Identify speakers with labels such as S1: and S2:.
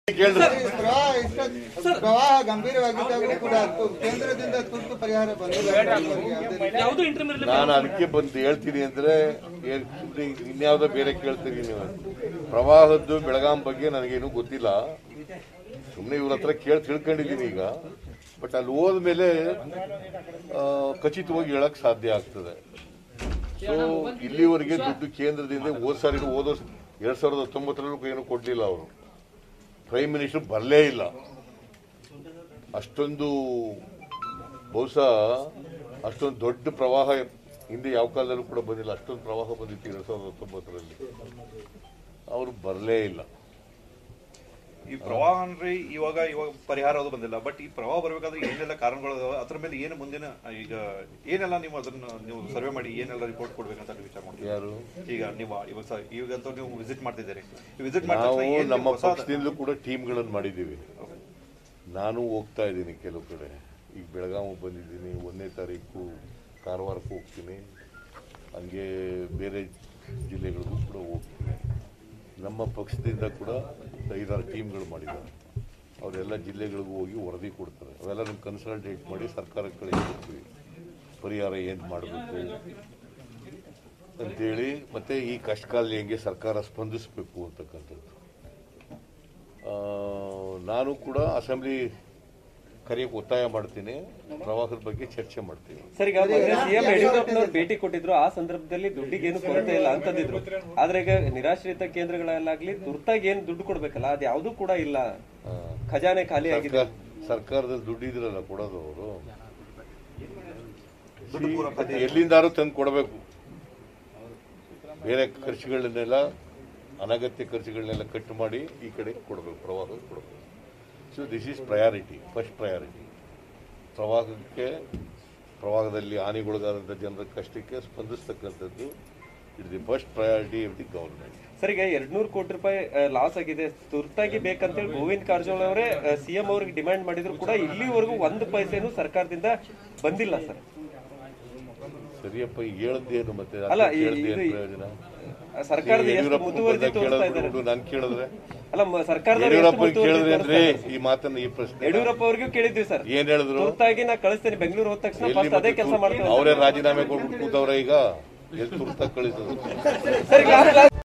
S1: ಕೇಳಿದ್ರೆ
S2: ಈ ಪ್ರವಾಹ ಇಷ್ಟ ಪ್ರವಾಹ ಗಂಭೀರವಾಗಿದ್ದಾಗಲೂ ಕೂಡ ತು- ಕೇಂದ್ರದಿಂದ ತುರ್ತು ಪರಿಹಾರ ಬಂದಿಲ್ಲ ಇದುವರೆಗೆ ಯಾವುದೇ ರೀತಿ.
S3: ಯಾವುದು ಇಂಟರ್ಮಿಲ್
S1: ನಾನು ಅದಕ್ಕೆ ಬಂದು ಹೇಳ್ತೀನಿ ಅಂದ್ರೆ ಏನ್ ಸುಮ್ನೆ ಇನ್ಯಾವುದೋ ಬೇರೆ ಕೇಳ್ತೀರಿ ನೀವು ಪ್ರವಾಹದ್ದು ಬೆಳಗಾಂ ಬಗ್ಗೆ ನನಗೇನು ಗೊತ್ತಿಲ್ಲ ಸುಮ್ಮನೆ ಇವ್ರ ಹತ್ರ ಕೇಳಿ ತಿಳ್ಕೊಂಡಿದ್ದೀನಿ ಈಗ ಬಟ್ ಅಲ್ಲಿ ಹೋದ್ಮೇಲೆ ಆ, ಖಚಿತವಾಗಿ ಹೇಳಕ್ ಸಾಧ್ಯ ಆಗ್ತದೆ ಸೊ ಇಲ್ಲಿವರೆಗೆ ದುಡ್ಡು ಕೇಂದ್ರದಿಂದ ಹೋದ್ ಸಾರಿ ಹೋದ ವರ್ಷ ಎರಡ್ ಸಾವಿರದ ಹತ್ತೊಂಬತ್ತರಲ್ಲೂ ಏನು ಕೊಡ್ಲಿಲ್ಲ ಅವರು ಪ್ರೈಮ್ ಮಿನಿಸ್ಟರ್ ಬರಲೇ ಇಲ್ಲ ಅಷ್ಟೊಂದು ಬಹುಶಃ ಅಷ್ಟೊಂದು ದೊಡ್ಡ ಪ್ರವಾಹ ಹಿಂದೆ ಯಾವ ಕಾಲದಲ್ಲೂ ಕೂಡ ಬಂದಿಲ್ಲ ಅಷ್ಟೊಂದು ಪ್ರವಾಹ ಬಂದಿತ್ತು ಎರಡ್ ಸಾವಿರದ ಹತ್ತೊಂಬತ್ತರಲ್ಲಿ ಅವರು ಬರಲೇ ಇಲ್ಲ
S4: ಈ ಪ್ರವಾಹ ಅಂದ್ರೆ ಇವಾಗ ಇವಾಗ ಪರಿಹಾರ ಅದು ಬಂದಿಲ್ಲ ಬಟ್ ಈ ಪ್ರವಾಹ ಬರಬೇಕಾದ್ರೆ ಏನೆಲ್ಲ ಕಾರಣಗಳು ಅದಾವ ಅದ್ರ ಮೇಲೆ ಏನು ಮುಂದಿನ ಈಗ ಏನೆಲ್ಲ ನೀವು ಅದನ್ನ ನೀವು ಸರ್ವೆ ಮಾಡಿ ಏನೆಲ್ಲ ರಿಪೋರ್ಟ್ ಕೊಡ್ಬೇಕಂತ ನೀವು ವಿಚಾರ ಮಾಡ್ತೀವಿ
S1: ಯಾರು
S4: ಈಗ ನೀವು ಇವಾಗ ಸ- ಈಗಂತೂ ನೀವು ವಿಸಿಟ್ ಮಾಡ್ತಿದ್ದೀರಿ ವಿಸಿಟ್
S1: ನಾವು
S4: ಮಾಡಿದ
S1: ನಮ್ಮ ಪಕ್ಷದಿಂದಲೂ ಕೂಡ ಟೀಮ್ಗಳನ್ನು ಮಾಡಿದ್ದೀವಿ ನಾನು ಹೋಗ್ತಾ ಇದ್ದೀನಿ ಕೆಲವು ಕಡೆ ಈಗ ಬೆಳಗಾವಿ ಬಂದಿದ್ದೀನಿ ಒಂದನೇ ತಾರೀಕು ಕಾರವಾರಕ್ಕೆ ಹೋಗ್ತೀನಿ ಹಂಗೆ ಬೇರೆ ಜಿಲ್ಲೆಗಳಿಗೂ ಕೂಡ ಹೋಗ್ತೀನಿ ನಮ್ಮ ಪಕ್ಷದಿಂದ ಕೂಡ ಐದಾರು ಟೀಮ್ಗಳು ಮಾಡಿದ್ದಾರೆ ಅವರೆಲ್ಲ ಜಿಲ್ಲೆಗಳಿಗೂ ಹೋಗಿ ವರದಿ ಕೊಡ್ತಾರೆ ಅವೆಲ್ಲ ಕನ್ಸಲ್ಟೇಟ್ ಮಾಡಿ ಸರ್ಕಾರಕ್ಕೆ ಕಳಿಸ್ಕೊಡ್ತೀವಿ ಪರಿಹಾರ ಏನು ಮಾಡಬೇಕು ಅಂತೇಳಿ ಮತ್ತೆ ಈ ಕಷ್ಟಕಾಲ ಹೆಂಗೆ ಸರ್ಕಾರ ಸ್ಪಂದಿಸಬೇಕು ಅಂತಕ್ಕಂಥದ್ದು ಆ, ನಾನು ಕೂಡ ಅಸೆಂಬ್ಲಿ ಕರೆಯಕ್ಕೆ ಒತ್ತಾಯ ಮಾಡ್ತೀನಿ ಪ್ರವಾಹದ ಬಗ್ಗೆ ಚರ್ಚೆ ಮಾಡ್ತೀನಿ
S5: ಸರ್ ಈಗ ಮೊನ್ನೆ ಸಿಎಂ ಯಡಿಯೂರಪ್ಪನವರು ಭೇಟಿ ಕೊಟ್ಟಿದ್ರು ಆ ಸಂದರ್ಭದಲ್ಲಿ ದುಡ್ಡಿಗೇನು ಕೊರತೆ ಇಲ್ಲ ಅಂತಂದಿದ್ರು ಆದ್ರೆ ಈಗ ನಿರಾಶ್ರಿತ ಕೇಂದ್ರಗಳಲ್ಲಾಗ್ಲಿ ತುರ್ತಾಗಿ ಏನ್ ದುಡ್ಡು ಕೊಡ್ಬೇಕಲ್ಲ ಅದು ಯಾವ್ದು ಕೂಡ ಇಲ್ಲ ಖಜಾನೆ ಖಾಲಿ ಆಗಿದೆ
S1: ಸರ್ಕಾರ ಸರ್ಕಾರದಲ್ಲಿ ದುಡ್ಡಿದ್ರಲ್ಲ ಕೊಡೋದು ಅವರು ಎಲ್ಲಿಂದಾರು ತಂದು ಕೊಡಬೇಕು ಬೇರೆ ಖರ್ಚುಗಳನ್ನೆಲ್ಲ ಅನಗತ್ಯ ಖರ್ಚುಗಳನ್ನೆಲ್ಲ ಕಟ್ ಮಾಡಿ ಈ ಕಡೆ ಕೊಡಬೇಕು ಪ್ರವಾಹ ಕೊಡಬೇಕು so this is priority first priority ಪ್ರವಾಹಕ್ಕೆ ಪ್ರವಾಹದಲ್ಲಿ ಹಾನಿಗೊಳಗಾದಂಥ ಜನರ ಕಷ್ಟಕ್ಕೆ ಸ್ಪಂದಿಸ್ತಕ್ಕಂಥದ್ದು it the first priority of the government
S5: sir ಈಗ ಎರಡ್ನೂರು ಕೋಟಿ ರೂಪಾಯಿ ಲಾಸ್ ಆಗಿದೆ ತುರ್ತಾಗಿ ಬೇಕಂತೇಳಿ ಗೋವಿಂದ್ ಕಾರಜೋಳ ಅವರೇ ಸಿಎಂ ಅವ್ರಿಗೆ ಡಿಮ್ಯಾಂಡ್ ಮಾಡಿದ್ರು ಕೂಡ ಇಲ್ಲಿವರೆಗೂ ಒಂದು ಪೈಸೆನೂ ಸರ್ಕಾರದಿಂದ ಬಂದಿಲ್ಲ ಸರ್
S1: ಸರಿಯಪ್ಪ ಈಗ ಹೇಳದ್ದೇನು ಮತ್ತೆ
S5: ಅಲ್ಲ, ಈ-
S1: ಕೇಳ್ದೇನು
S5: ಇದು-
S1: ಪ್ರಯೋಜನ
S5: ಸರ್ಕಾರದ ಎಷ್ಟು
S1: ಯಡಿಯೂರಪ್ಪ
S5: ಮುತುವರ್ಜಿ ತೋರಿಸ್ತಾ ಇದ್ದಾರೆ
S1: ಕೇಳೋದು ನಾನು ಕೇಳಿದ್ರೆ
S5: ಅಲ್ಲ ಮ- ಸರ್ಕಾರದವ್ರು ಎಷ್ಟು
S1: ಯಡಿಯೂರಪ್ಪ
S5: ಮುತುವರ್ಜಿ
S1: ಕೇಳಿದ್ರೆ ಅಂದ್ರೆ
S5: ತೋರಿಸ್ತಾ ಇದ್ದಾರೆ?
S1: ಈ ಮಾತನ್ನ ಈ ಪ್ರಶ್ನೆ
S5: ಯಡಿಯೂರಪ್ಪ ಅವ್ರಿಗೂ ಕೇಳಿದ್ವಿ ಸರ್
S1: ಏನ್ ಹೇಳಿದ್ರು
S5: ತುರ್ತಾಗಿ ನಾ ಕಳಿಸ್ತೇನೆ ಬೆಂಗಳೂರು ಹೋದ ತಕ್ಷಣ
S1: ಎಲ್ಲಿ
S5: ಫಸ್ಟ್ ಅದೇ
S1: ಮತ್ತೆ
S5: ಕೆಲಸ
S1: ತುರ್ತು-
S5: ಮಾಡ್ತೇವೆ
S1: ಅವರೇ ರಾಜೀನಾಮೆ ಕೊಟ್ಬಿಟ್ಟು ಕೂತವ್ರೆ ಈಗ ಎಲ್ಲಿ ತುರ್ತಾಗಿ ಕಳಿಸೋದು
S5: ಸರ್ ಈಗ